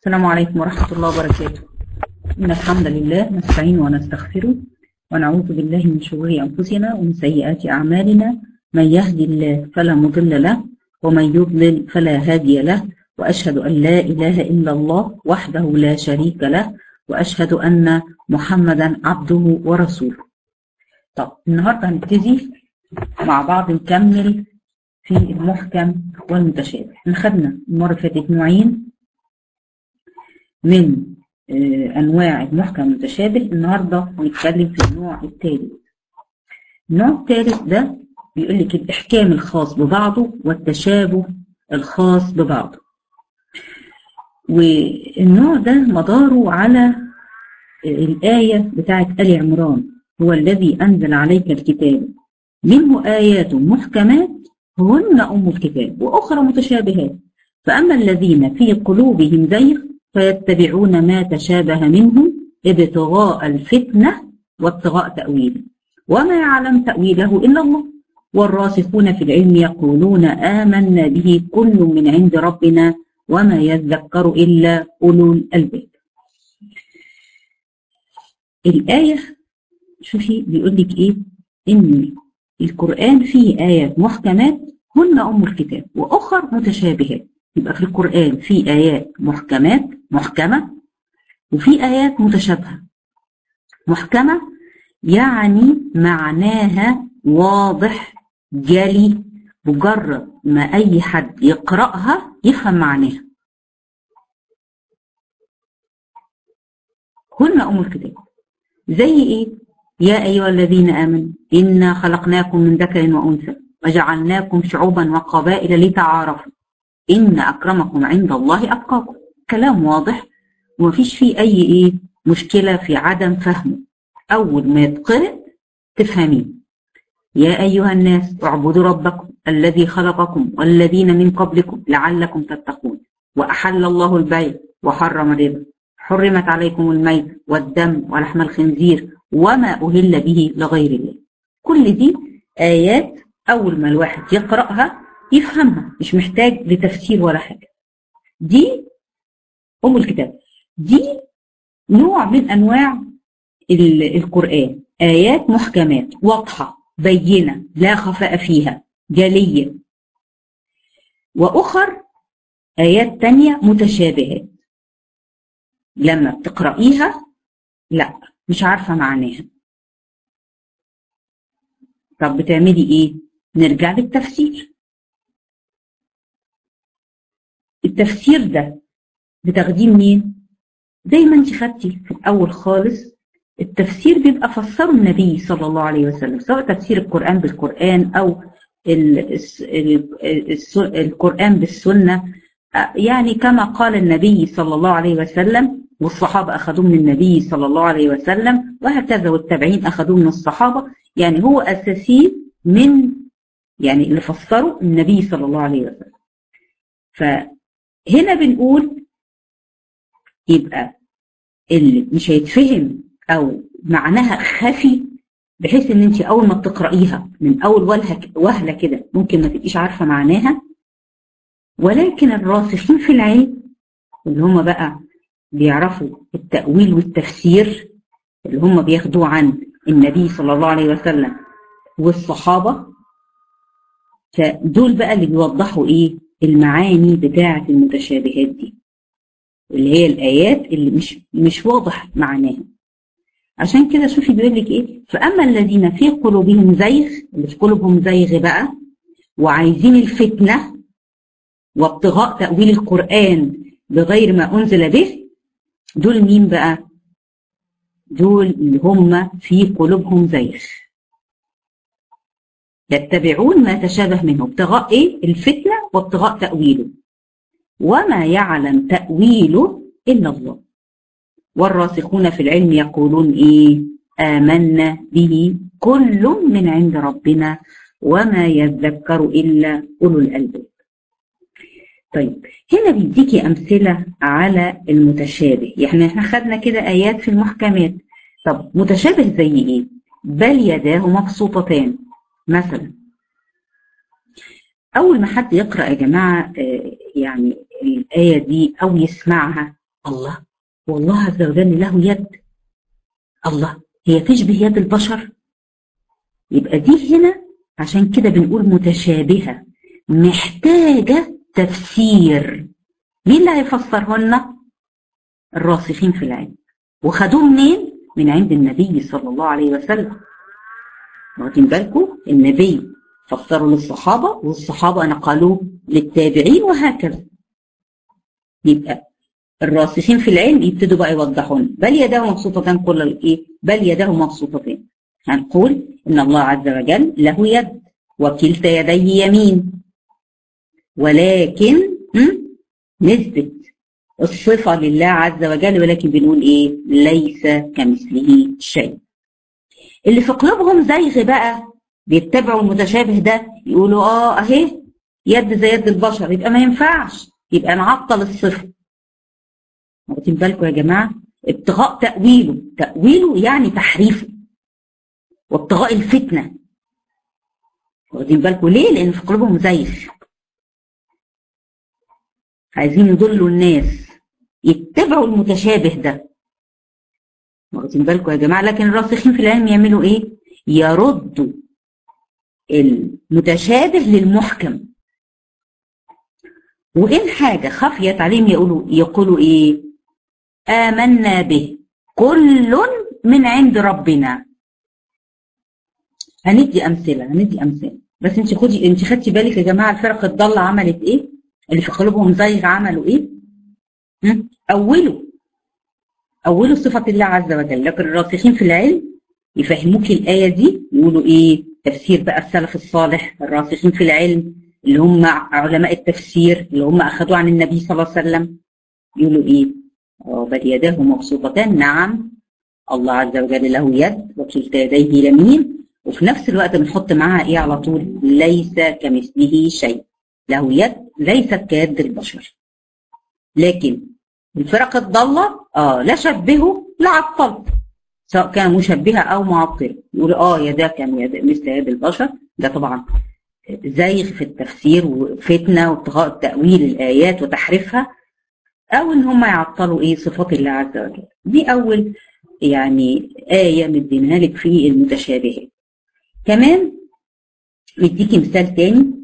السلام عليكم ورحمة الله وبركاته إن الحمد لله نستعين ونستغفره ونعوذ بالله من شرور أنفسنا ومن سيئات أعمالنا من يهدي الله فلا مضل له ومن يضلل فلا هادي له وأشهد أن لا إله إلا الله وحده لا شريك له وأشهد أن محمدا عبده ورسوله طب النهاردة هنبتدي مع بعض نكمل في المحكم والمتشابه احنا خدنا المرة اللي فاتت نوعين من أنواع المحكم والمتشابه النهاردة هنتكلم في النوع الثالث النوع الثالث ده بيقول لك الإحكام الخاص ببعضه والتشابه الخاص ببعضه والنوع ده مداره على الآية بتاعت آل عمران هو الذي أنزل عليك الكتاب منه آيات محكمات هن أم الكتاب وأخرى متشابهات فأما الذين في قلوبهم زيغ فيتبعون ما تشابه منه ابتغاء الفتنة وابتغاء تأويله وما يعلم تأويله إلا الله والراسخون في العلم يقولون آمنا به كل من عند ربنا وما يذكر إلا أولو الألباب الآية شوفي بيقول لك إيه إن القرآن فيه آيات محكمات هن أم الكتاب وأخر متشابهات يبقى في القرآن في آيات محكمات محكمة وفي آيات متشابهة محكمة يعني معناها واضح جلي مجرد ما أي حد يقرأها يفهم معناها هن أم الكتاب زي إيه؟ يا أيها الذين آمنوا إنا خلقناكم من ذكر وأنثى وجعلناكم شعوبا وقبائل لتعارفوا إن أكرمكم عند الله أتقاكم كلام واضح ومفيش فيه أي إيه مشكلة في عدم فهمه أول ما يتقرأ تفهميه يا أيها الناس اعبدوا ربكم الذي خلقكم والذين من قبلكم لعلكم تتقون وأحل الله البيع وحرم الربا حرمت عليكم الميت والدم ولحم الخنزير وما أهل به لغير الله كل دي آيات أول ما الواحد يقرأها يفهمها مش محتاج لتفسير ولا حاجة دي أم الكتاب دي نوع من أنواع القرآن آيات محكمات واضحة بينة لا خفاء فيها جلية وأخر آيات تانية متشابهات لما بتقرأيها لا مش عارفة معناها طب بتعملي ايه نرجع للتفسير التفسير ده بتاخديه منين زي ما انت خدتي في الاول خالص التفسير بيبقى فسره النبي صلى الله عليه وسلم سواء تفسير القرآن بالقرآن أو ال ال ال القرآن بالسنة يعني كما قال النبي صلى الله عليه وسلم والصحابة أخذوه من النبي صلى الله عليه وسلم وهكذا والتابعين أخذوه من الصحابة يعني هو أساسي من يعني اللي فسره النبي صلى الله عليه وسلم فهنا بنقول يبقى اللي مش هيتفهم او معناها خفي بحيث ان انت اول ما بتقرايها من اول وهله كده ممكن ما تبقيش عارفه معناها ولكن الراسخين في العلم اللي هم بقى بيعرفوا التاويل والتفسير اللي هم بياخدوه عن النبي صلى الله عليه وسلم والصحابه فدول بقى اللي بيوضحوا ايه المعاني بتاعه المتشابهات دي اللي هي الايات اللي مش مش واضح معناها عشان كده شوفي بيقول لك ايه فاما الذين في قلوبهم زيغ اللي في قلوبهم زيغ بقى وعايزين الفتنه وابتغاء تاويل القران بغير ما انزل به دول مين بقى دول اللي هم في قلوبهم زيغ يتبعون ما تشابه منه ابتغاء ايه الفتنه وابتغاء تاويله وما يعلم تاويله الا الله والراسخون في العلم يقولون ايه آمنا به كل من عند ربنا وما يذكر إلا أولو الألباب طيب هنا بيديكي أمثلة على المتشابه يعني احنا خدنا كده آيات في المحكمات طب متشابه زي ايه بل يداه مبسوطتان مثلا أول ما حد يقرأ يا جماعة يعني الآية دي أو يسمعها الله والله عز وجل له يد الله هي تشبه يد البشر يبقى دي هنا عشان كده بنقول متشابهة محتاجة تفسير مين اللي هيفسره لنا الراسخين في العلم وخدوه منين من عند النبي صلى الله عليه وسلم واخدين بالكم النبي فسروا للصحابة والصحابة نقلوه للتابعين وهكذا يبقى الراسخين في العلم يبتدوا بقى يوضحون بل يداه مبسوطتان كل الايه بل يداه مبسوطتان هنقول ان الله عز وجل له يد وكلتا يديه يمين ولكن نثبت الصفة لله عز وجل ولكن بنقول ايه ليس كمثله شيء اللي في قلوبهم زيغ بقى بيتبعوا المتشابه ده يقولوا اه اهي يد زي يد البشر يبقى ما ينفعش يبقى نعطل الصفة واخدين بالكم يا جماعة ابتغاء تأويله تأويله يعني تحريفه وابتغاء الفتنة واخدين بالكم ليه؟ لأن في قلوبهم زيغ عايزين يضلوا الناس يتبعوا المتشابه ده واخدين بالكم يا جماعة لكن الراسخين في العلم يعملوا ايه؟ يردوا المتشابه للمحكم وإن حاجة خفيت عليهم يقولوا يقولوا إيه آمنا به كل من عند ربنا هندي أمثلة هندي أمثلة بس انت خدي انت خدتي بالك يا جماعة الفرق الضالة عملت ايه اللي في قلوبهم زيغ عملوا ايه أولوا أولوا صفة الله عز وجل لكن الراسخين في العلم يفهموك الآية دي يقولوا ايه تفسير بقى السلف الصالح الراسخين في العلم اللي هم علماء التفسير اللي هم أخذوه عن النبي صلى الله عليه وسلم يقولوا إيه؟ بل يداه مبسوطتان نعم الله عز وجل له يد وكلتا يديه يمين وفي نفس الوقت بنحط معاها إيه على طول؟ ليس كمثله شيء له يد ليست كيد البشر لكن الفرق الضالة آه لا شبهه لا عطل سواء كان مشبهة أو معطل يقول آه يدا كان يد مثل يد البشر ده طبعا زيغ في التفسير وفتنة وابتغاء تأويل الآيات وتحريفها أو إن هم يعطلوا إيه صفات الله عز وجل دي أول يعني آية مدينها لك في المتشابهات كمان مديكي مثال تاني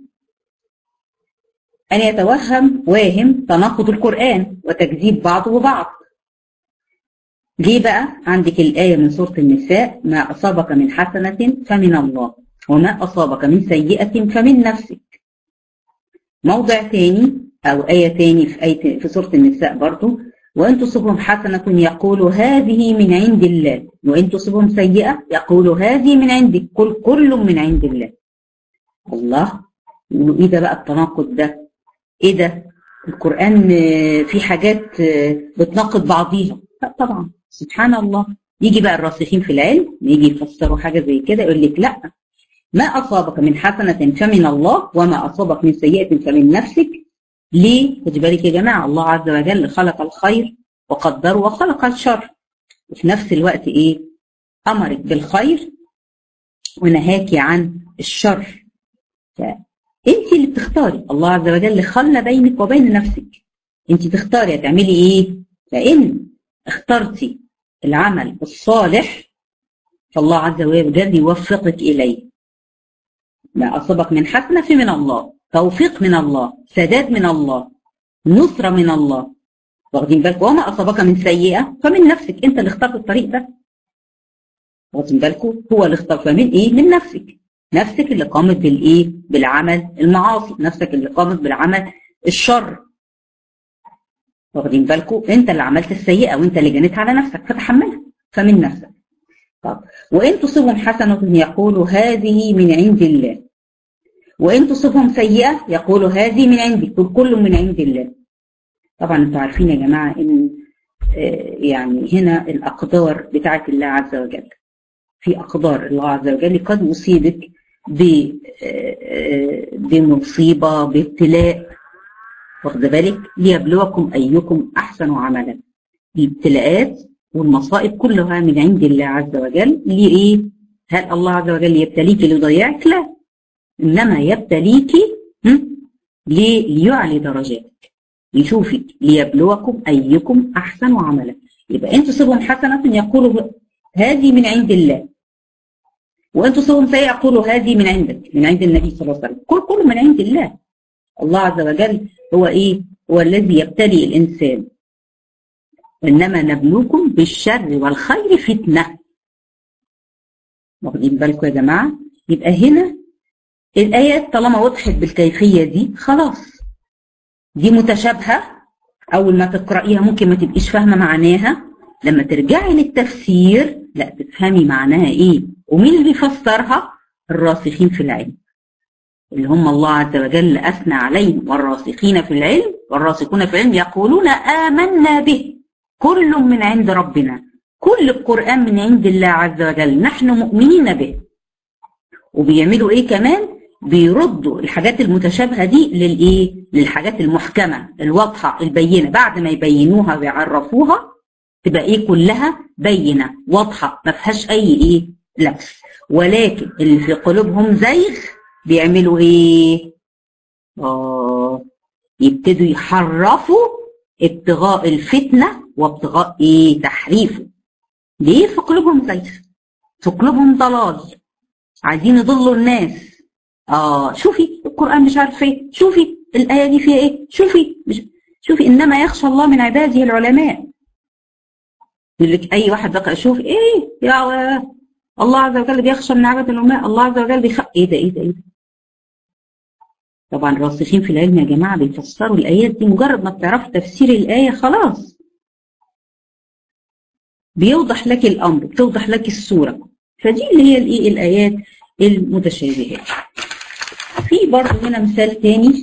أن يتوهم واهم تناقض القرآن وتكذيب بعضه ببعض ليه بقى عندك الآية من سورة النساء ما أصابك من حسنة فمن الله وما أصابك من سيئة فمن نفسك موضع تاني أو آية تاني في, آية في سورة النساء برضو وإن تصبهم حسنة يقول هذه من عند الله وإن تصبهم سيئة يقول هذه من عندك كل كل من عند الله الله يقولوا إيه ده بقى التناقض ده إيه ده القرآن في حاجات بتناقض بعضيها لا طبعا سبحان الله يجي بقى الراسخين في العلم يجي يفسروا حاجة زي كده يقول لك لا ما أصابك من حسنة فمن الله وما أصابك من سيئة فمن نفسك ليه؟ خدي بالك يا جماعة الله عز وجل خلق الخير وقدره وخلق الشر وفي نفس الوقت إيه؟ أمرك بالخير ونهاكي عن الشر فأنت اللي بتختاري الله عز وجل خلى بينك وبين نفسك أنت تختاري هتعملي إيه؟ فإن اخترتي العمل الصالح فالله عز وجل يوفقك إليه ما أصابك من حسنة فمن الله توفيق من الله سداد من الله نصرة من الله واخدين بالكم وما أصابك من سيئة فمن نفسك أنت اللي اخترت الطريق ده واخدين بالكم هو اللي اختار فمن إيه من نفسك نفسك اللي قامت بالإيه بالعمل المعاصي نفسك اللي قامت بالعمل الشر واخدين بالكم انت اللي عملت السيئة وانت اللي جنيت على نفسك فتحملها فمن نفسك طب وإن تصبهم حسنة يقول هذه من عند الله وإن تصبهم سيئة يقول هذه من عندك كل كل من عند الله طبعا انتوا عارفين يا جماعة إن يعني هنا الأقدار بتاعت الله عز وجل في أقدار الله عز وجل قد يصيبك بمصيبة بابتلاء واخد بالك ليبلوكم أيكم أحسن عملا الابتلاءات والمصائب كلها من عند الله عز وجل لإيه؟ هل الله عز وجل يبتليك ليضيعك؟ لا إنما يبتليك ليعلي درجاتك يشوفك ليبلوكم ايكم احسن عملا يبقى ان تصبهم حسنه يقولوا هذه من عند الله وان تصبهم سيئه يقولوا هذه من عندك من عند النبي صلى الله عليه وسلم كل كله من عند الله الله عز وجل هو ايه هو الذي يبتلي الانسان انما نبلوكم بالشر والخير فتنه واخدين بالكم يا جماعه يبقى هنا الايات طالما وضحت بالكيفيه دي خلاص دي متشابهه اول ما تقرايها ممكن ما تبقيش فاهمه معناها لما ترجعي للتفسير لا تفهمي معناها ايه ومين اللي بيفسرها الراسخين في العلم اللي هم الله عز وجل اثنى عليهم والراسخين في العلم والراسخون في العلم يقولون امنا به كل من عند ربنا كل القران من عند الله عز وجل نحن مؤمنين به وبيعملوا ايه كمان بيردوا الحاجات المتشابهه دي للايه للحاجات المحكمه الواضحه البينه بعد ما يبينوها ويعرفوها تبقى ايه كلها بينه واضحه ما فيهاش اي ايه لبس ولكن اللي في قلوبهم زيغ بيعملوا ايه اه يبتدوا يحرفوا ابتغاء الفتنه وابتغاء ايه تحريفه ليه في قلوبهم زيغ في قلوبهم ضلال عايزين يضلوا الناس اه شوفي القران مش عارف ايه شوفي الايه دي فيها ايه شوفي مش شوفي انما يخشى الله من عباده العلماء يقول لك اي واحد بقى شوف ايه يا الله عز وجل بيخشى من عباده العلماء الله عز وجل بيخ ايه ده ايه ده ايه ده طبعا الراسخين في العلم يا جماعه بيفسروا الايات دي مجرد ما بتعرفوا تفسير الايه خلاص بيوضح لك الامر بتوضح لك الصوره فدي اللي هي الايه الايات المتشابهات في برضه هنا مثال تاني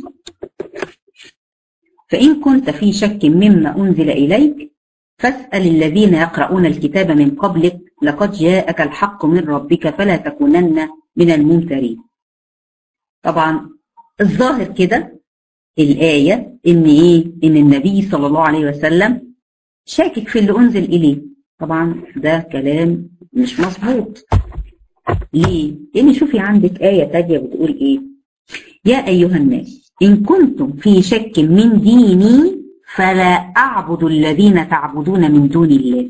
فإن كنت في شك مما أنزل إليك فاسأل الذين يقرؤون الكتاب من قبلك لقد جاءك الحق من ربك فلا تكونن من الممترين طبعا الظاهر كده الآية إن إيه إن النبي صلى الله عليه وسلم شاكك في اللي أنزل إليه طبعا ده كلام مش مظبوط ليه؟ لأن شوفي عندك آية تانية بتقول إيه؟ يا أيها الناس إن كنتم في شك من ديني فلا أعبد الذين تعبدون من دون الله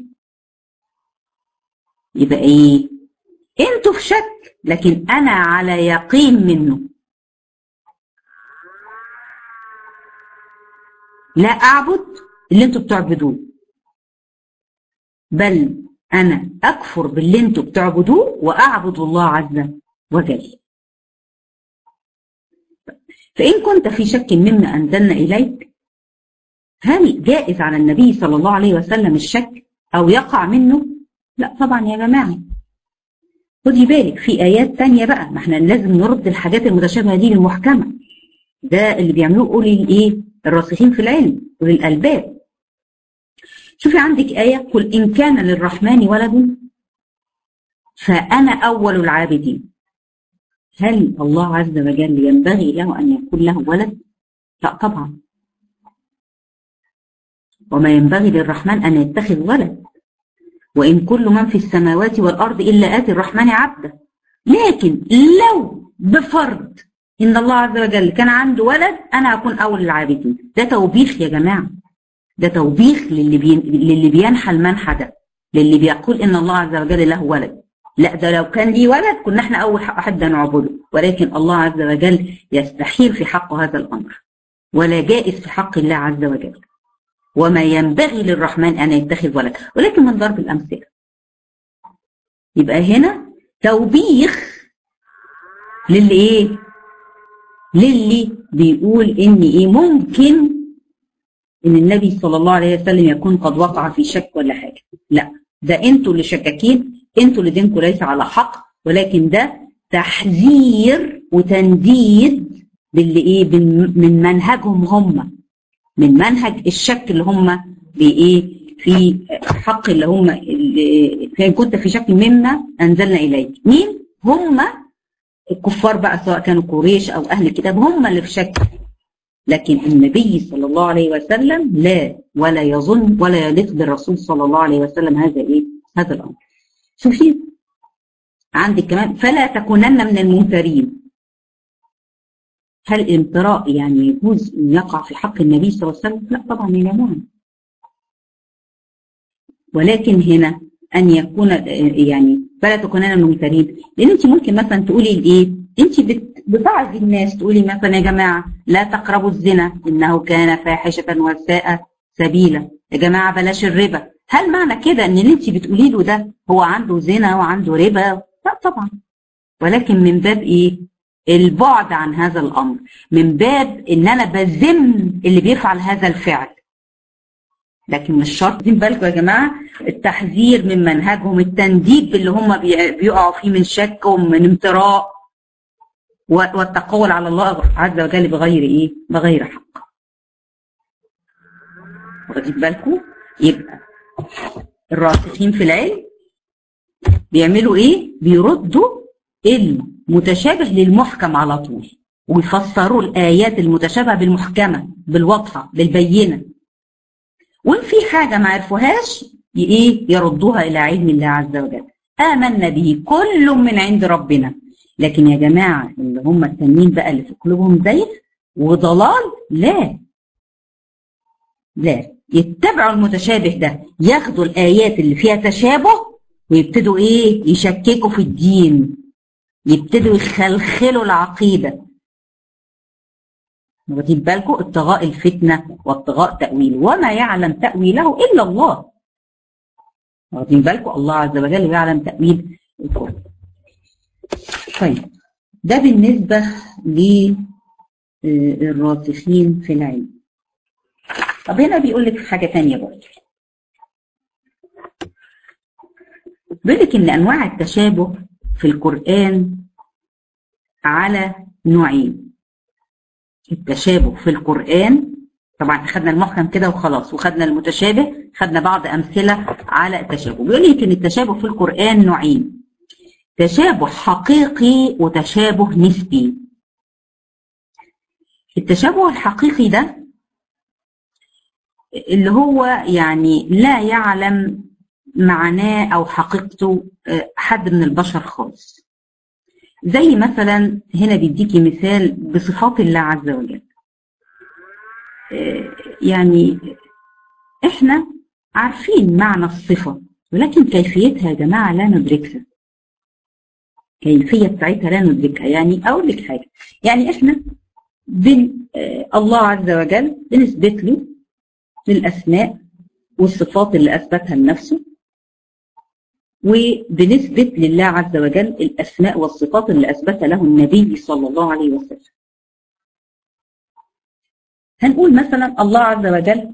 يبقى إيه؟ أنتوا في شك لكن أنا على يقين منه لا أعبد اللي أنتوا بتعبدوه بل أنا أكفر باللي أنتوا بتعبدوه وأعبد الله عز وجل فإن كنت في شك مما أنزلنا إليك هل جائز على النبي صلى الله عليه وسلم الشك أو يقع منه؟ لا طبعا يا جماعة خدي بالك في آيات تانية بقى ما احنا لازم نرد الحاجات المتشابهة دي للمحكمة ده اللي بيعملوه أولي الإيه؟ الراسخين في العلم أولي الألباب شوفي عندك آية قل إن كان للرحمن ولد فأنا أول العابدين هل الله عز وجل ينبغي له أن يكون له ولد؟ لا طبعا وما ينبغي للرحمن أن يتخذ ولد وإن كل من في السماوات والأرض إلا آتي الرحمن عبدا لكن لو بفرض إن الله عز وجل كان عنده ولد أنا أكون أول العابدين ده توبيخ يا جماعة ده توبيخ للي, بي... للي بينحى المنحى ده للي بيقول إن الله عز وجل له ولد لا ده لو كان لي ولد كنا احنا أول حد نعبده ولكن الله عز وجل يستحيل في حقه هذا الأمر ولا جائز في حق الله عز وجل وما ينبغي للرحمن أن يتخذ ولد ولكن من ضرب الأمثلة يبقى هنا توبيخ للي ايه للي بيقول ان ايه ممكن ان النبي صلى الله عليه وسلم يكون قد وقع في شك ولا حاجه لا ده انتوا اللي شكاكين انتوا اللي دينكم ليس على حق ولكن ده تحذير وتنديد باللي ايه من منهجهم هم من منهج الشك اللي هم بايه في حق اللي هم فان كنت في شك مما انزلنا اليك مين هم الكفار بقى سواء كانوا قريش او اهل الكتاب هم اللي في شك لكن النبي صلى الله عليه وسلم لا ولا يظن ولا يليق بالرسول صلى الله عليه وسلم هذا ايه هذا الامر شوفي عندك كمان فلا تكونن من الممترين هل الامتراء يعني يجوز ان يقع في حق النبي صلى الله عليه وسلم؟ لا طبعا يا جماعه. ولكن هنا ان يكون يعني فلا تكونن ممترين لان انت ممكن مثلا تقولي الايه؟ انت بتعظي الناس تقولي مثلا يا جماعه لا تقربوا الزنا انه كان فاحشه وساء سبيلا يا جماعه بلاش الربا هل معنى كده ان اللي انت بتقولي له ده هو عنده زنا وعنده ربا؟ لا طبعا ولكن من باب ايه؟ البعد عن هذا الامر من باب ان انا بذم اللي بيفعل هذا الفعل لكن مش شرط دين بالكم يا جماعه التحذير من منهجهم التنديد اللي هم بيقعوا فيه من شك ومن امتراء والتقول على الله عز وجل بغير ايه؟ بغير حق. واخدين بالكم؟ يبقى الراسخين في العلم بيعملوا ايه؟ بيردوا المتشابه للمحكم على طول ويفسروا الآيات المتشابهة بالمحكمة بالواضحة بالبينة وإن في حاجة ما عرفوهاش إيه يردوها إلى علم الله عز وجل آمنا به كل من عند ربنا لكن يا جماعة اللي هم التانيين بقى اللي في قلوبهم زيف وضلال لا لا يتبعوا المتشابه ده ياخدوا الآيات اللي فيها تشابه ويبتدوا إيه يشككوا في الدين يبتدوا يخلخلوا العقيدة واخدين بالكم ابتغاء الفتنة وابتغاء تأويله وما يعلم تأويله إلا الله واخدين بالكم الله عز وجل يعلم تأويل القرآن طيب ده بالنسبة للراسخين في العلم طب هنا بيقول لك حاجة تانية برضه بيقول لك إن أنواع التشابه في القرآن على نوعين التشابه في القرآن طبعا خدنا المحكم كده وخلاص وخدنا المتشابه خدنا بعض أمثلة على التشابه بيقول لك إن التشابه في القرآن نوعين تشابه حقيقي وتشابه نسبي التشابه الحقيقي ده اللي هو يعني لا يعلم معناه او حقيقته حد من البشر خالص زي مثلا هنا بيديكي مثال بصفات الله عز وجل يعني احنا عارفين معنى الصفة ولكن كيفيتها يا جماعة لا ندركها كيفية بتاعتها لا ندركها يعني أقول لك حاجة يعني احنا بن الله عز وجل بنثبت له الأسماء والصفات اللي أثبتها لنفسه وبنثبت لله عز وجل الأسماء والصفات اللي أثبتها له النبي صلى الله عليه وسلم هنقول مثلا الله عز وجل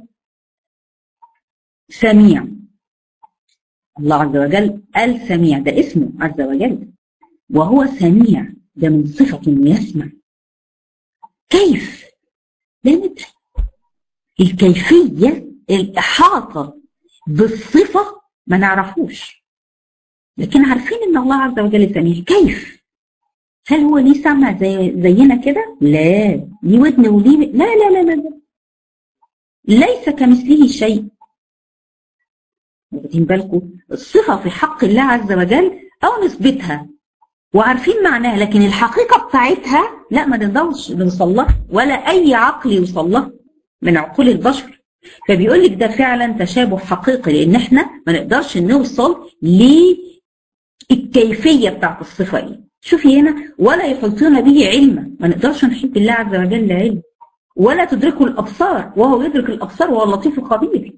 سميع الله عز وجل السميع ده اسمه عز وجل وهو سميع ده من صفة يسمع كيف لا ندري الكيفية الإحاطة بالصفة ما نعرفوش لكن عارفين ان الله عز وجل سميع كيف هل هو ليه سمع زي زينا كده لا ليه ودن وليه لا لا لا لا, لا. ليس كمثله شيء واخدين بالكم الصفة في حق الله عز وجل أو نثبتها وعارفين معناها لكن الحقيقة بتاعتها لا ما نقدرش نوصل لها ولا أي عقل يوصل لها من عقول البشر فبيقول لك ده فعلا تشابه حقيقي لأن احنا ما نقدرش نوصل للكيفية بتاعت الصفة ايه شوفي هنا ولا يحيطون به علما ما نقدرش نحيط بالله عز وجل علم ولا تدركه الأبصار وهو يدرك الأبصار وهو اللطيف الخبير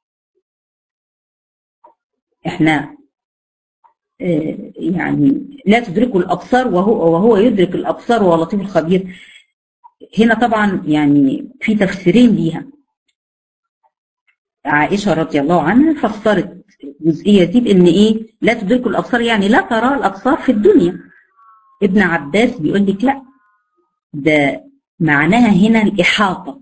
احنا اه يعني لا تدركه الأبصار وهو, وهو يدرك الأبصار وهو اللطيف الخبير هنا طبعا يعني في تفسيرين ليها عائشة رضي الله عنها فسرت الجزئية دي بإن إيه لا تدركه الأبصار يعني لا ترى الأبصار في الدنيا ابن عباس بيقول لك لا ده معناها هنا الإحاطة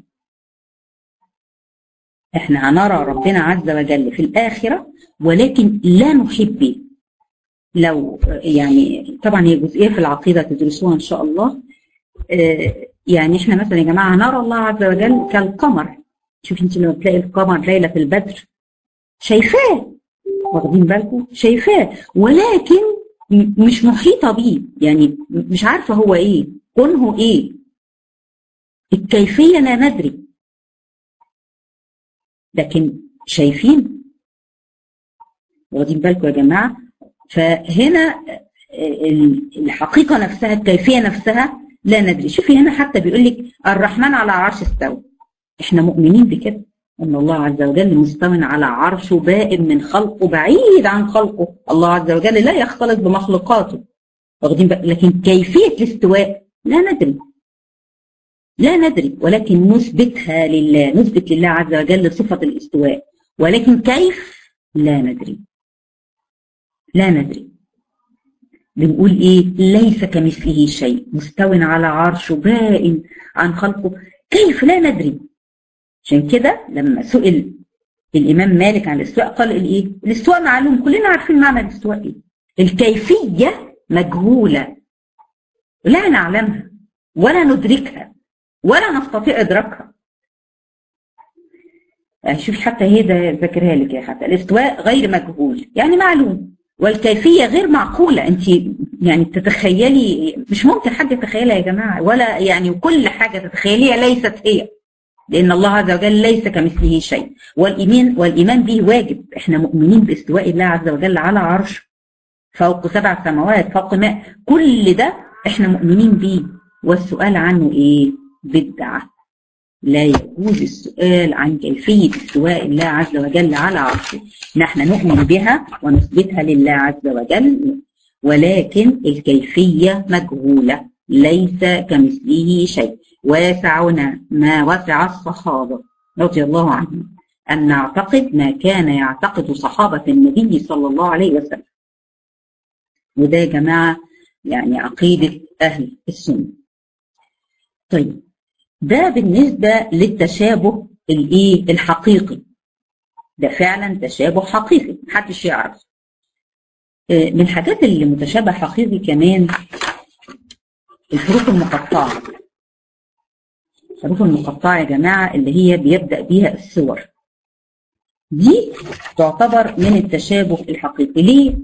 احنا هنرى ربنا عز وجل في الآخرة ولكن لا نحب لو يعني طبعا هي جزئية في العقيدة تدرسوها إن شاء الله اه يعني احنا مثلا يا جماعة نرى الله عز وجل كالقمر شوف انت لما تلاقي القمر ليلة البدر شايفاه واخدين بالكم شايفاه ولكن مش محيطة بيه يعني مش عارفة هو ايه كونه ايه الكيفية لا ندري لكن شايفين واخدين بالكم يا جماعة فهنا الحقيقة نفسها الكيفية نفسها لا ندري شوفي هنا حتى بيقول لك الرحمن على عرش استوى احنا مؤمنين بكده ان الله عز وجل مستو على عرشه بائن من خلقه بعيد عن خلقه الله عز وجل لا يختلط بمخلوقاته واخدين بقى لكن كيفية الاستواء لا ندري لا ندري ولكن نثبتها لله نثبت لله عز وجل صفة الاستواء ولكن كيف لا ندري لا ندري بنقول ايه ليس كمثله شيء مستو على عرشه بائن عن خلقه كيف لا ندري عشان كده لما سئل الامام مالك عن الاستواء قال الايه الاستواء معلوم كلنا عارفين معنى الاستواء ايه الكيفيه مجهوله لا نعلمها ولا ندركها ولا نستطيع ادراكها شوف حتى هي ده ذاكرها لك يا حتى الاستواء غير مجهول يعني معلوم والكيفيه غير معقوله انت يعني تتخيلي مش ممكن حد يتخيلها يا جماعه ولا يعني كل حاجه تتخيليها ليست هي لان الله عز وجل ليس كمثله شيء والايمان والايمان به واجب احنا مؤمنين باستواء الله عز وجل على عرشه فوق سبع سماوات فوق ماء كل ده احنا مؤمنين به والسؤال عنه ايه بدعه لا يجوز السؤال عن كيفية استواء الله عز وجل على عرشه نحن نؤمن بها ونثبتها لله عز وجل ولكن الكيفية مجهولة ليس كمثله شيء ويسعنا ما وسع الصحابة رضي الله عنهم أن نعتقد ما كان يعتقد صحابة النبي صلى الله عليه وسلم وده يا جماعة يعني عقيدة أهل السنة طيب ده بالنسبة للتشابه الايه الحقيقي ده فعلا تشابه حقيقي محدش يعرف من الحاجات اللي متشابه حقيقي كمان الحروف المقطعة الحروف المقطعة يا جماعة اللي هي بيبدأ بيها الصور دي تعتبر من التشابه الحقيقي ليه؟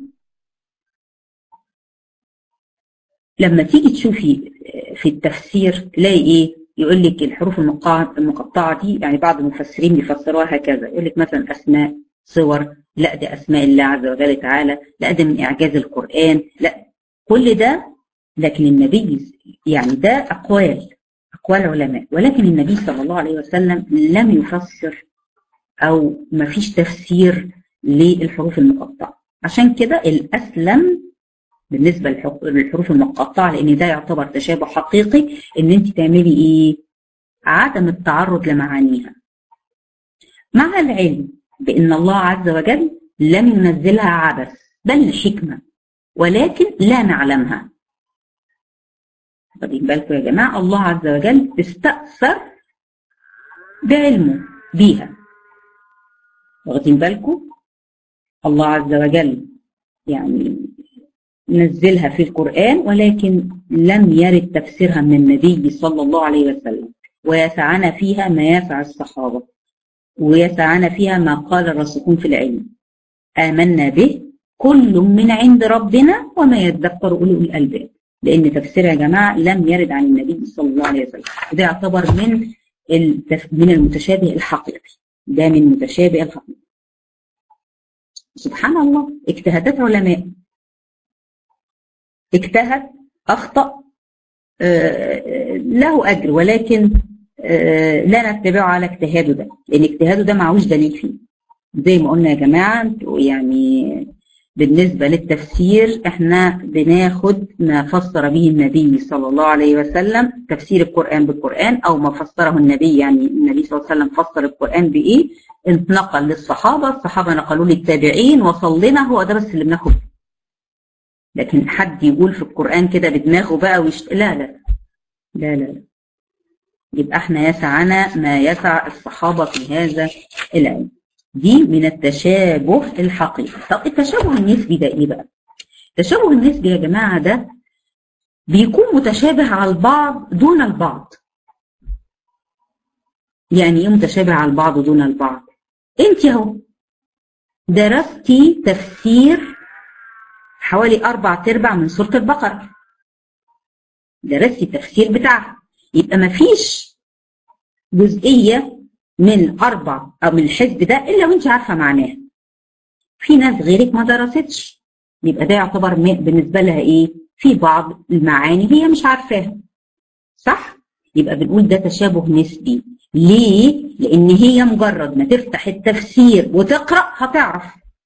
لما تيجي تشوفي في التفسير تلاقي ايه يقول لك الحروف المقطعة دي يعني بعض المفسرين بيفسروها هكذا يقول لك مثلا أسماء صور لا ده أسماء الله عز وجل تعالى لا ده من إعجاز القرآن لا كل ده لكن النبي يعني ده أقوال أقوال علماء ولكن النبي صلى الله عليه وسلم لم يفسر أو ما فيش تفسير للحروف المقطعة عشان كده الأسلم بالنسبة للحروف المقطعة لأن ده يعتبر تشابه حقيقي إن أنت تعملي إيه؟ عدم التعرض لمعانيها. مع العلم بأن الله عز وجل لم ينزلها عبث بل لحكمة ولكن لا نعلمها. واخدين بالكم يا جماعة الله عز وجل استأثر بعلمه بيها. واخدين بالكم؟ الله عز وجل يعني نزلها في القرآن ولكن لم يرد تفسيرها من النبي صلى الله عليه وسلم ويسعنا فيها ما يسع الصحابة ويسعنا فيها ما قال الراسخون في العلم آمنا به كل من عند ربنا وما يذكر أولو الألباب لأن تفسير يا جماعة لم يرد عن النبي صلى الله عليه وسلم وده يعتبر من من المتشابه الحقيقي ده من المتشابه الحقيقي سبحان الله اجتهادات علماء اجتهد اخطا آه له اجر ولكن آه لا نتبعه على اجتهاده ده لان اجتهاده ده معهوش دليل فيه زي ما قلنا يا جماعه يعني بالنسبه للتفسير احنا بناخد ما فسر به النبي صلى الله عليه وسلم تفسير القران بالقران او ما فسره النبي يعني النبي صلى الله عليه وسلم فسر القران بايه انتقل للصحابه الصحابه نقلوا للتابعين وصل لنا هو ده بس اللي بناخد لكن حد يقول في القرآن كده بدماغه بقى ويشت... لا لا لا لا لا يبقى احنا يسعنا ما يسع الصحابة في هذا العلم دي من التشابه الحقيقي طب التشابه النسبي ده ايه بقى التشابه النسبي يا جماعة ده بيكون متشابه على البعض دون البعض يعني ايه متشابه على البعض دون البعض انت اهو درستي تفسير حوالي أربع تربع من سورة البقرة درستي التفسير بتاعها يبقى ما فيش جزئيه من اربع او من الحزب ده الا وانت عارفه معناها في ناس غيرك ما درستش يبقى ده يعتبر بالنسبه لها ايه في بعض المعاني هي مش عارفاها صح يبقى بنقول ده تشابه نسبي ليه لان هي مجرد ما تفتح التفسير وتقرا هتعرف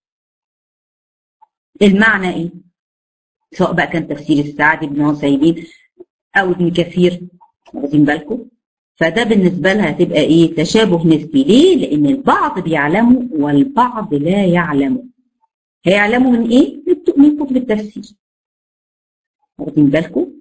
المعنى ايه سواء بقى كان تفسير السعدي بن عثيمين او ابن كثير واخدين بالكم فده بالنسبه لها هتبقى ايه تشابه نسبي ليه لان البعض بيعلموا والبعض لا يعلموا هيعلموا من ايه من كتب التفسير واخدين بالكم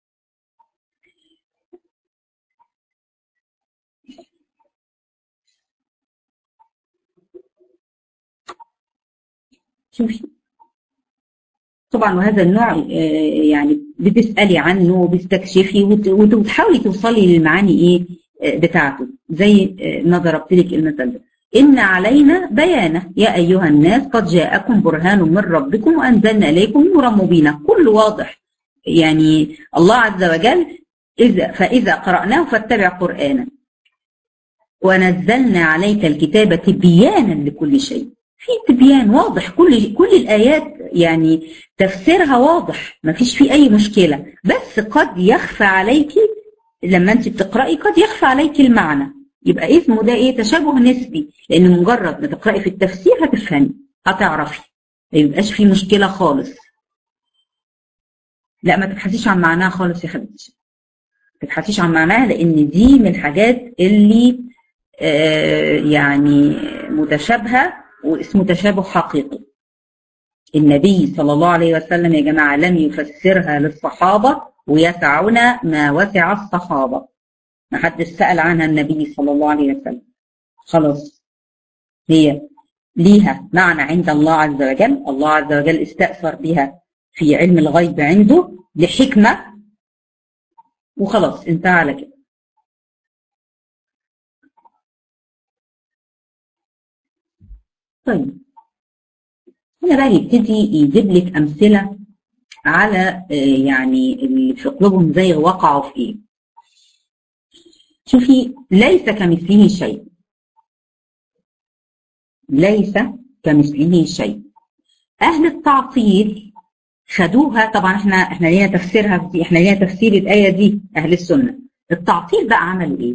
شوفي طبعا وهذا النوع يعني بتسالي عنه وبتستكشفي وتحاولي توصلي للمعاني ايه بتاعته زي ما ضربت لك المثل ده ان علينا بيانه يا ايها الناس قد جاءكم برهان من ربكم وانزلنا اليكم نورا مبينا كل واضح يعني الله عز وجل اذا فاذا قراناه فاتبع قرانا ونزلنا عليك الكتاب تبيانا لكل شيء في تبيان واضح كل كل الايات يعني تفسيرها واضح ما فيش فيه اي مشكله بس قد يخفى عليك لما انت بتقراي قد يخفى عليك المعنى يبقى اسمه ده ايه تشابه نسبي لان مجرد ما تقراي في التفسير هتفهمي هتعرفي ما يبقاش في مشكله خالص لا ما تبحثيش عن معناها خالص يا حبيبتي ما تبحثيش عن معناها لان دي من الحاجات اللي آه يعني متشابهه واسمه تشابه حقيقي النبي صلى الله عليه وسلم يا جماعة لم يفسرها للصحابة ويسعنا ما وسع الصحابة ما حدش سأل عنها النبي صلى الله عليه وسلم خلاص هي ليها معنى عند الله عز وجل الله عز وجل استأثر بها في علم الغيب عنده لحكمة وخلاص انتهى على كده طيب هنا بقى يبتدي يجيب لك امثله على يعني اللي في قلوبهم زي وقعوا في ايه شوفي ليس كمثله شيء ليس كمثله شيء اهل التعطيل خدوها طبعا احنا احنا لينا تفسيرها دي احنا لينا تفسير الايه دي اهل السنه التعطيل بقى عملوا ايه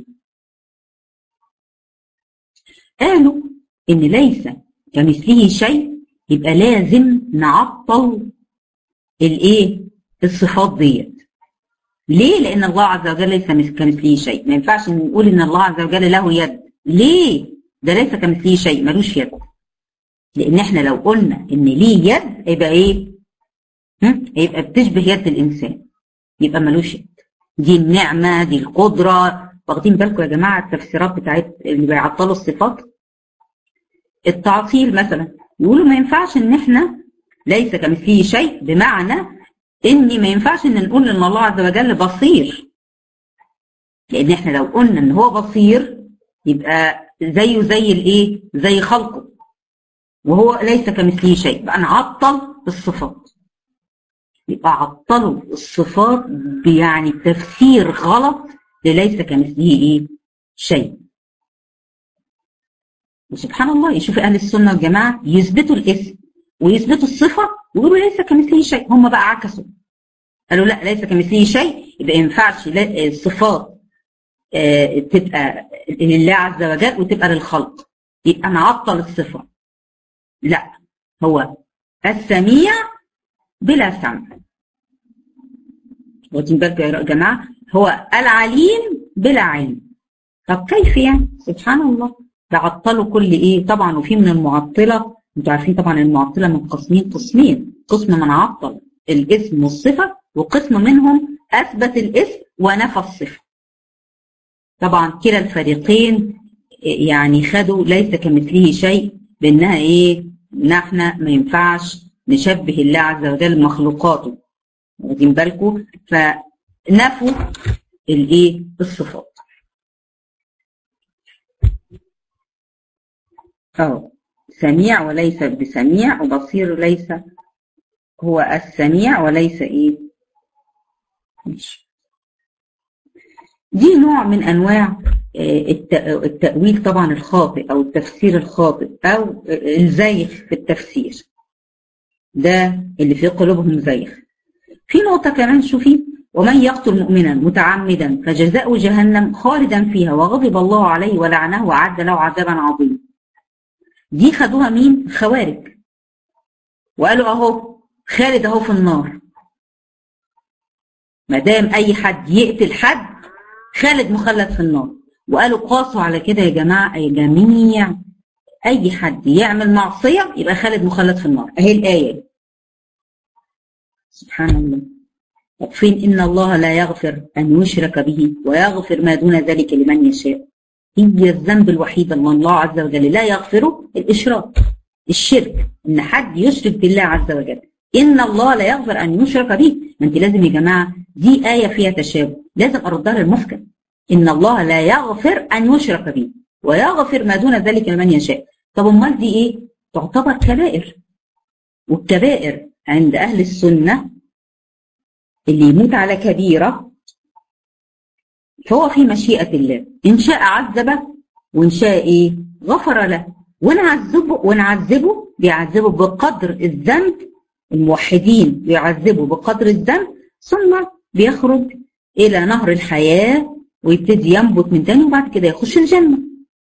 قالوا ان ليس كمثله شيء يبقى لازم نعطل الايه الصفات ديت ليه لان الله عز وجل ليس كمثله شيء ما ينفعش نقول ان الله عز وجل له يد ليه ده ليس كمثله شيء ملوش يد لان احنا لو قلنا ان ليه يد يبقى ايه يبقى بتشبه يد الانسان يبقى ملوش يد دي النعمه دي القدره واخدين بالكم يا جماعه التفسيرات بتاعت اللي بيعطلوا الصفات التعطيل مثلا يقولوا ما ينفعش ان احنا ليس كمثله شيء بمعنى ان ما ينفعش ان نقول ان الله عز وجل بصير لان احنا لو قلنا ان هو بصير يبقى زيه زي الايه زي خلقه وهو ليس كمثله شيء يبقى نعطل الصفات يبقى عطلوا الصفات يعني تفسير غلط لليس كمثله ايه شيء وسبحان الله يشوف اهل السنه والجماعه يثبتوا الاسم ويثبتوا الصفه ويقولوا ليس كمثله شيء هم بقى عكسوا قالوا لا ليس كمثله شيء يبقى ما ينفعش الصفات آه تبقى لله عز وجل وتبقى للخلق يبقى نعطل الصفه لا هو السميع بلا سمع واخدين بالكم يا جماعه هو العليم بلا علم طب كيف يعني سبحان الله تعطلوا كل ايه طبعا وفي من المعطله انتوا عارفين طبعا المعطله من قسمين قسمين قسم من عطل الاسم والصفه وقسم منهم اثبت الاسم ونفى الصفه طبعا كلا الفريقين يعني خدوا ليس كمثله شيء بانها ايه ان احنا ما ينفعش نشبه الله عز وجل مخلوقاته واخدين بالكم فنفوا الايه الصفات أو سميع وليس بسميع وبصير ليس هو السميع وليس إيه مش. دي نوع من انواع التأويل طبعا الخاطئ او التفسير الخاطئ او الزيغ في التفسير ده اللي في قلوبهم زيغ في نقطة كمان شوفي ومن يقتل مؤمنا متعمدا فجزاؤه جهنم خالدا فيها وغضب الله عليه ولعنه وعد له عذابا عظيما دي خدوها مين خوارج وقالوا اهو خالد اهو في النار ما دام اي حد يقتل حد خالد مخلد في النار وقالوا قاسوا على كده يا جماعه اي جميع اي حد يعمل معصيه يبقى خالد مخلد في النار اهي الايه سبحان الله طب فين ان الله لا يغفر ان يشرك به ويغفر ما دون ذلك لمن يشاء هي الذنب الوحيد اللي الله عز وجل لا يغفره الاشراك الشرك ان حد يشرك بالله عز وجل ان الله لا يغفر ان يشرك به ما انت لازم يا جماعه دي ايه فيها تشابه لازم اردها للمحكم ان الله لا يغفر ان يشرك به ويغفر ما دون ذلك لمن يشاء طب امال دي ايه تعتبر كبائر والكبائر عند اهل السنه اللي يموت على كبيره فهو في مشيئه الله ان شاء عذبه وان شاء ايه غفر له ونعذبه ونعذبه بيعذبه بقدر الذنب الموحدين بيعذبوا بقدر الذنب ثم بيخرج الى نهر الحياه ويبتدي ينبت من تاني وبعد كده يخش الجنه.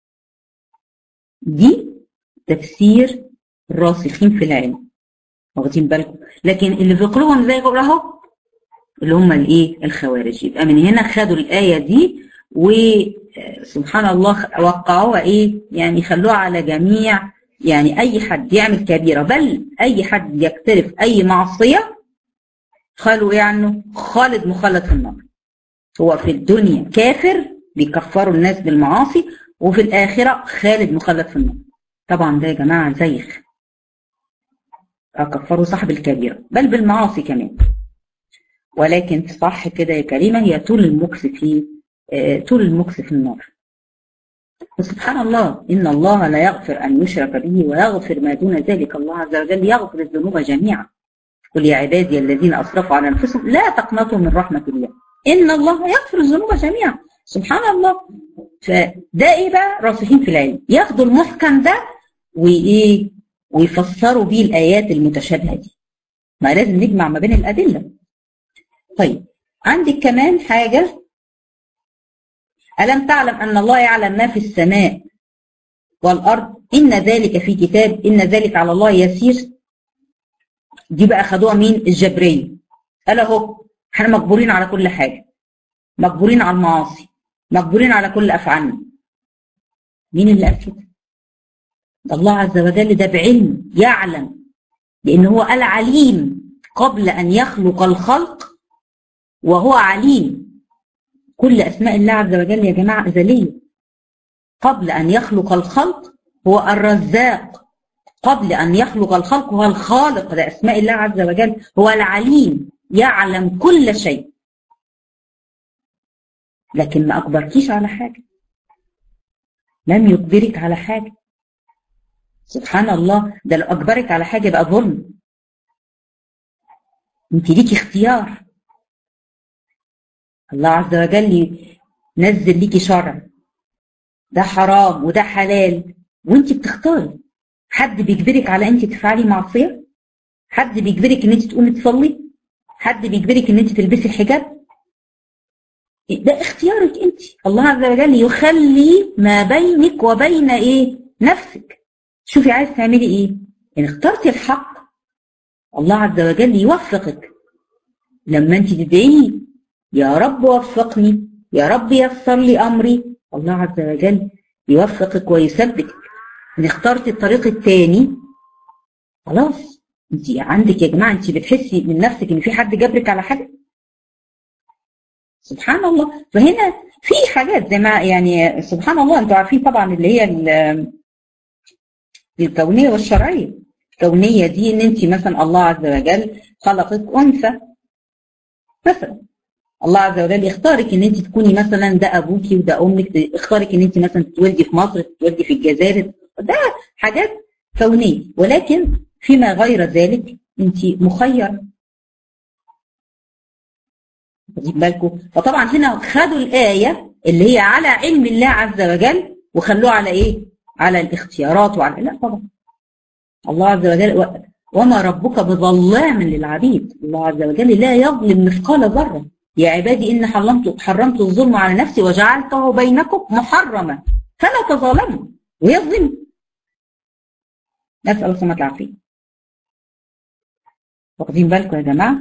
دي تفسير الراسخين في العلم. واخدين بالكم؟ لكن اللي في قلوبهم زي اهو اللي هم الايه؟ الخوارج يبقى من هنا خدوا الايه دي وسبحان الله وقعوها ايه؟ يعني خلوها على جميع يعني اي حد يعمل كبيره بل اي حد يقترف اي معصيه قالوا ايه عنه؟ خالد مخلد في النار. هو في الدنيا كافر بيكفروا الناس بالمعاصي وفي الاخره خالد مخلد في النار. طبعا ده يا جماعه زيغ. كفروا صاحب الكبيره بل بالمعاصي كمان. ولكن صح كده يا كريمه هي طول المكس في طول المكس في النار. وسبحان الله إن الله لا يغفر أن يشرك به ويغفر ما دون ذلك الله عز وجل يغفر الذنوب جميعا قل يا عبادي الذين أسرفوا على أنفسهم لا تقنطوا من رحمة الله إن الله يغفر الذنوب جميعا سبحان الله فده إيه بقى راسخين في العلم ياخدوا المحكم ده وإيه ويفسروا بيه الآيات المتشابهة دي ما لازم نجمع ما بين الأدلة طيب عندك كمان حاجة ألم تعلم أن الله يعلم ما في السماء والأرض إن ذلك في كتاب إن ذلك على الله يسير دي بقى خدوها مين الجبرية قال أهو احنا مجبورين على كل حاجة مجبورين على المعاصي مجبورين على كل أفعالنا مين اللي قال كده الله عز وجل ده بعلم يعلم لأن هو قال عليم قبل أن يخلق الخلق وهو عليم كل أسماء الله عز وجل يا جماعة أزلية قبل أن يخلق الخلق هو الرزاق قبل أن يخلق الخلق هو الخالق ده أسماء الله عز وجل هو العليم يعلم كل شيء لكن ما أجبركيش على حاجة لم يجبرك على حاجة سبحان الله ده لو أجبرك على حاجة يبقى ظلم انت ليكي اختيار الله عز وجل نزل ليكي شرع ده حرام وده حلال وانت بتختاري حد بيجبرك على انت تفعلي معصيه حد بيجبرك ان انت تقومي تصلي حد بيجبرك ان انت تلبسي الحجاب ده اختيارك انت الله عز وجل يخلي ما بينك وبين ايه نفسك شوفي عايز تعملي ايه ان اخترتي الحق الله عز وجل يوفقك لما انت تدعيه يا رب وفقني يا رب يسر لي امري الله عز وجل يوفقك ويثبتك ان اخترت الطريق الثاني خلاص انت عندك يا جماعه انت بتحسي من نفسك ان في حد جبرك على حاجه سبحان الله فهنا في حاجات زي ما يعني سبحان الله انتوا عارفين طبعا اللي هي الكونيه والشرعيه الكونيه دي ان انت مثلا الله عز وجل خلقك انثى مثلا الله عز وجل يختارك ان انت تكوني مثلا ده ابوكي وده امك يختارك ان انت مثلا تتولدي في مصر تتولدي في الجزائر ده حاجات كونيه ولكن فيما غير ذلك انت مخير واخدين بالكم فطبعا هنا خدوا الآية اللي هي على علم الله عز وجل وخلوها على إيه على الاختيارات وعلى لا طبعا الله عز وجل وما ربك بظلام للعبيد الله عز وجل لا يظلم مثقال ذرة يا عبادي إن حرمت حرمت الظلم على نفسي وجعلته بينكم محرما فلا تظالموا ويظلم نسأل الله سبحانه العافية واخدين بالكم يا جماعة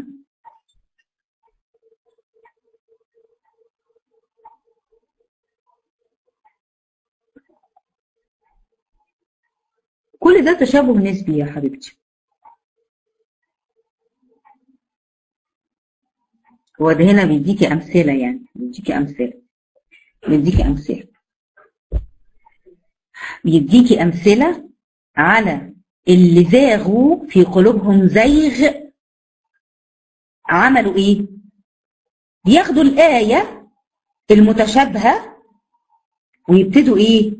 كل ده تشابه نسبي يا حبيبتي هو ده هنا بيديكي أمثلة يعني بيديكي أمثلة بيديكي أمثلة بيديكي أمثلة على اللي زاغوا في قلوبهم زيغ عملوا إيه؟ بياخدوا الآية المتشابهة ويبتدوا إيه؟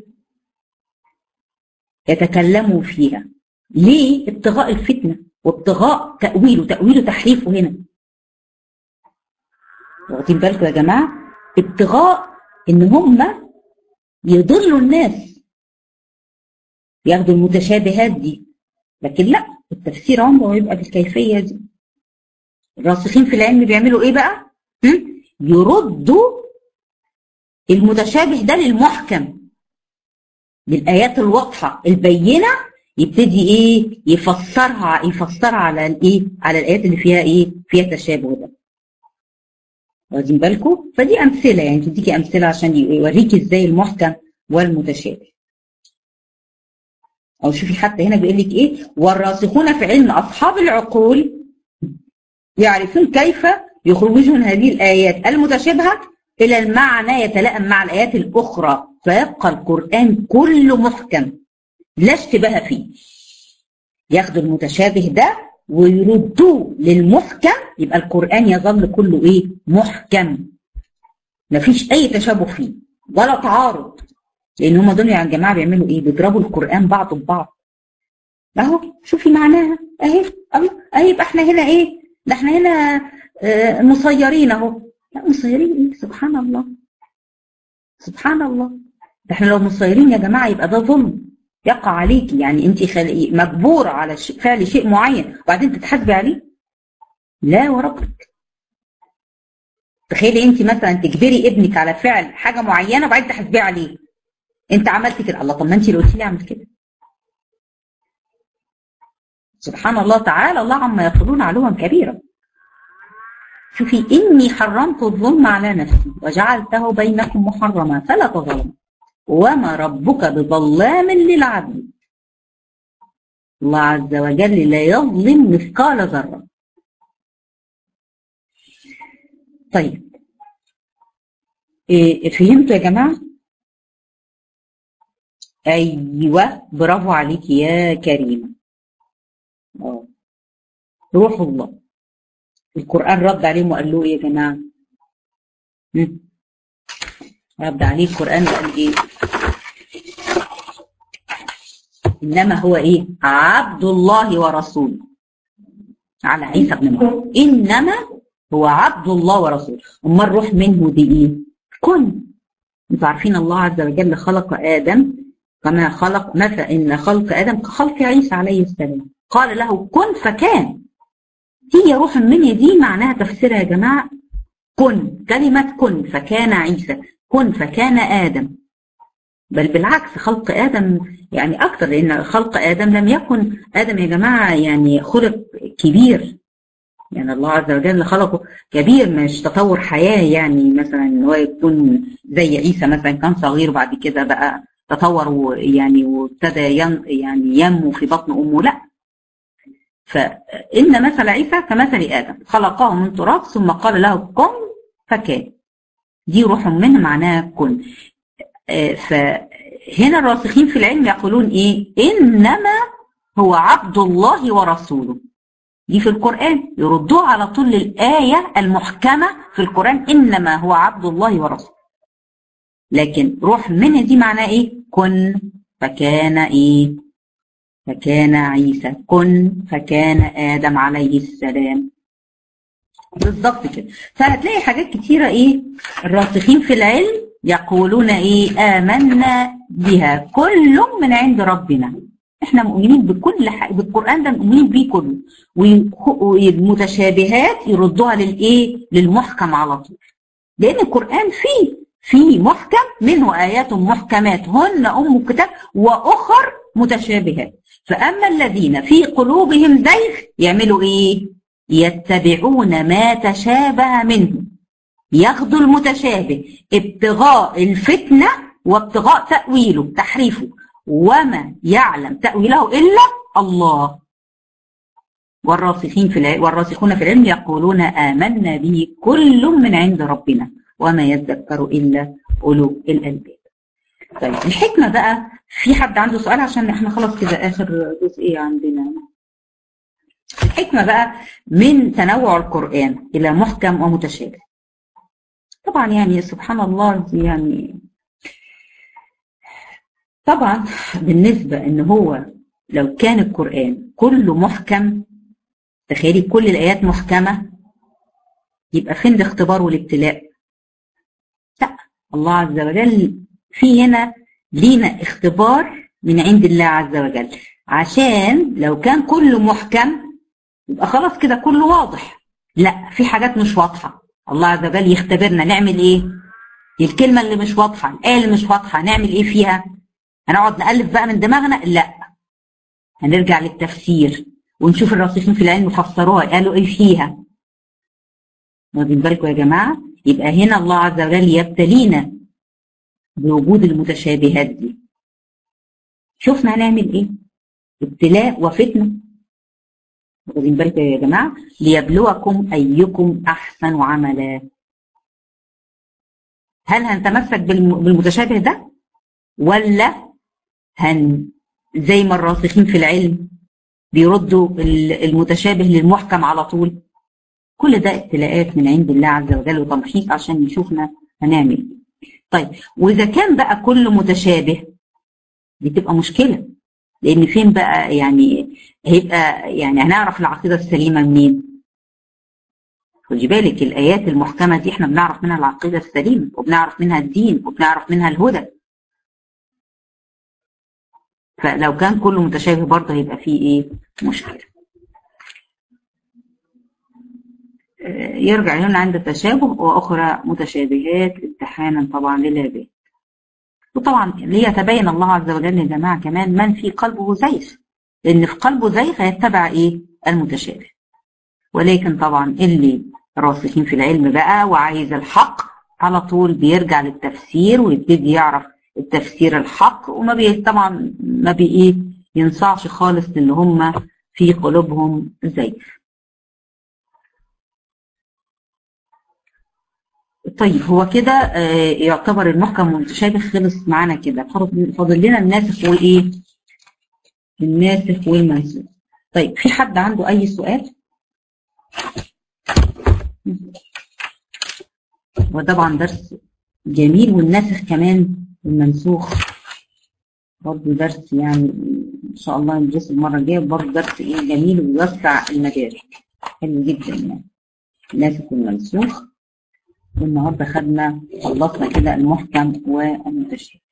يتكلموا فيها ليه؟ ابتغاء الفتنة وابتغاء تأويله تأويله تحريفه هنا واخدين بالكم يا جماعة ابتغاء ان هم يضلوا الناس ياخدوا المتشابهات دي لكن لا التفسير عمره ما يبقى بالكيفية دي الراسخين في العلم بيعملوا ايه بقى يردوا المتشابه ده للمحكم بالآيات الواضحة البينة يبتدي ايه يفسرها يفسرها على الايه على الآيات اللي فيها ايه فيها تشابه ده واخدين بالكم فدي امثله يعني تديكي امثله عشان يوريكي ازاي المحكم والمتشابه او شوفي حتى هنا بيقول لك ايه والراسخون في علم اصحاب العقول يعرفون كيف يخرجون هذه الايات المتشابهه الى المعنى يتلائم مع الايات الاخرى فيبقى القران كله محكم لا اشتباه فيه ياخدوا المتشابه ده ويردوه للمحكم يبقى القرآن يظل كله ايه محكم مفيش اي تشابه فيه ولا تعارض لان هم دول يا جماعه بيعملوا ايه بيضربوا القرآن بعض ببعض اهو شوفي معناها اهي الله اهي يبقى احنا هنا ايه ده احنا هنا آه مسيرين اهو لا مسيرين ايه سبحان الله سبحان الله ده احنا لو مسيرين يا جماعه يبقى ده ظلم يقع عليك يعني انت مجبوره على فعل شيء معين وبعدين تتحاسبي عليه لا وربك تخيلي انت مثلا تجبري ابنك على فعل حاجه معينه وبعدين تحاسبيه عليه انت عملت كده الله طب ما انت اللي قلتي لي اعمل كده سبحان الله تعالى الله عما يقولون علوا كبيرا شوفي اني حرمت الظلم على نفسي وجعلته بينكم محرما فلا تظلموا وما ربك بظلام للعبيد الله عز وجل لا يظلم مثقال ذرة طيب إيه فهمتوا يا جماعة أيوة برافو عليك يا كريمة أوه. روح الله القرآن رد عليهم وقال له إيه يا جماعة رد عليه القرآن وقال إيه إنما هو إيه عبد الله ورسوله على عيسى بن مريم إنما هو عبد الله ورسوله أما الروح منه دي إيه كن أنتوا عارفين الله عز وجل خلق آدم كما خلق مثل إن خلق آدم كخلق عيسى عليه السلام قال له كن فكان هي روح منه دي معناها تفسيرها يا جماعة كن كلمة كن فكان عيسى كن فكان آدم بل بالعكس خلق آدم يعني أكثر لأن خلق آدم لم يكن آدم يا جماعة يعني خلق كبير يعني الله عز وجل خلقه كبير مش تطور حياة يعني مثلا ان هو يكون زي عيسى مثلا كان صغير وبعد كده بقى تطور يعني وابتدى يعني ينمو في بطن أمه لا فإن مثل عيسى كمثل آدم خلقه من تراب ثم قال له كن فكان دي روح منه معناها كن فهنا الراسخين في العلم يقولون ايه انما هو عبد الله ورسوله دي في القرآن يردوها على طول للآية المحكمة في القرآن إنما هو عبد الله ورسوله لكن روح منه دي معناه إيه كن فكان إيه فكان عيسى كن فكان آدم عليه السلام بالظبط كده فهتلاقي حاجات كتيرة ايه الراسخين في العلم يقولون ايه آمنا بها كل من عند ربنا احنا مؤمنين بكل حاجة بالقرآن ده مؤمنين بيه كله والمتشابهات يردوها للايه للمحكم على طول لان القرآن فيه فيه محكم منه آيات محكمات هن أم الكتاب وأخر متشابهات فأما الذين في قلوبهم زيغ يعملوا إيه؟ يتبعون ما تشابه منه ياخدوا المتشابه ابتغاء الفتنة وابتغاء تأويله تحريفه وما يعلم تأويله إلا الله والراسخين في العلم والراسخون في العلم يقولون آمنا به كل من عند ربنا وما يذكر إلا أولو الألباب طيب الحكمة بقى في حد عنده سؤال عشان احنا خلاص كده آخر جزئية عندنا الحكمة بقى من تنوع القرآن إلى محكم ومتشابه طبعا يعني سبحان الله يعني طبعا بالنسبة ان هو لو كان القرآن كله محكم تخيلي كل الآيات محكمة يبقى فين الاختبار والابتلاء لا الله عز وجل في هنا لينا اختبار من عند الله عز وجل عشان لو كان كله محكم يبقى خلاص كده كله واضح لا في حاجات مش واضحة الله عز وجل يختبرنا نعمل ايه الكلمة اللي مش واضحة الآية اللي مش واضحة نعمل ايه فيها هنقعد نألف بقى من دماغنا لا هنرجع للتفسير ونشوف الراسخين في العلم فسروها قالوا ايه فيها واخدين بالكم يا جماعة يبقى هنا الله عز وجل يبتلينا بوجود المتشابهات دي شوفنا هنعمل ايه ابتلاء وفتنة واخدين بالكم يا جماعة ليبلوكم أيكم أحسن عملا هل هنتمسك بالمتشابه ده ولا هن زي ما الراسخين في العلم بيردوا المتشابه للمحكم على طول كل ده ابتلاءات من عند الله عز وجل وتمحيص عشان يشوفنا هنعمل ايه طيب واذا كان بقى كله متشابه دي تبقى مشكله لان فين بقى يعني هيبقى يعني هنعرف العقيده السليمه منين خدي بالك الايات المحكمه دي احنا بنعرف منها العقيده السليمه وبنعرف منها الدين وبنعرف منها الهدى فلو كان كله متشابه برضه هيبقى فيه ايه مشكله يرجع هنا عند التشابه واخرى متشابهات امتحانا طبعا للعباد وطبعا ليتبين الله عز وجل يا جماعه كمان من في قلبه زيغ لان في قلبه زيغ هيتبع ايه المتشابه ولكن طبعا اللي راسخين في العلم بقى وعايز الحق على طول بيرجع للتفسير ويبتدي يعرف التفسير الحق وما بي طبعا ما بي ايه ينصعش خالص للي هم في قلوبهم زيغ طيب هو كده آه يعتبر المحكم والمتشابه خلص معانا كده فاضل لنا الناسخ والايه الناسخ والمنسوخ طيب في حد عنده اي سؤال وطبعا درس جميل والناسخ كمان المنسوخ برضه درس يعني ان شاء الله ندرس المره الجايه برضه درس ايه جميل ويوسع المدارك حلو جدا يعني الناسخ والمنسوخ والنهارده خدنا خلصنا كده المحكم والمتشابه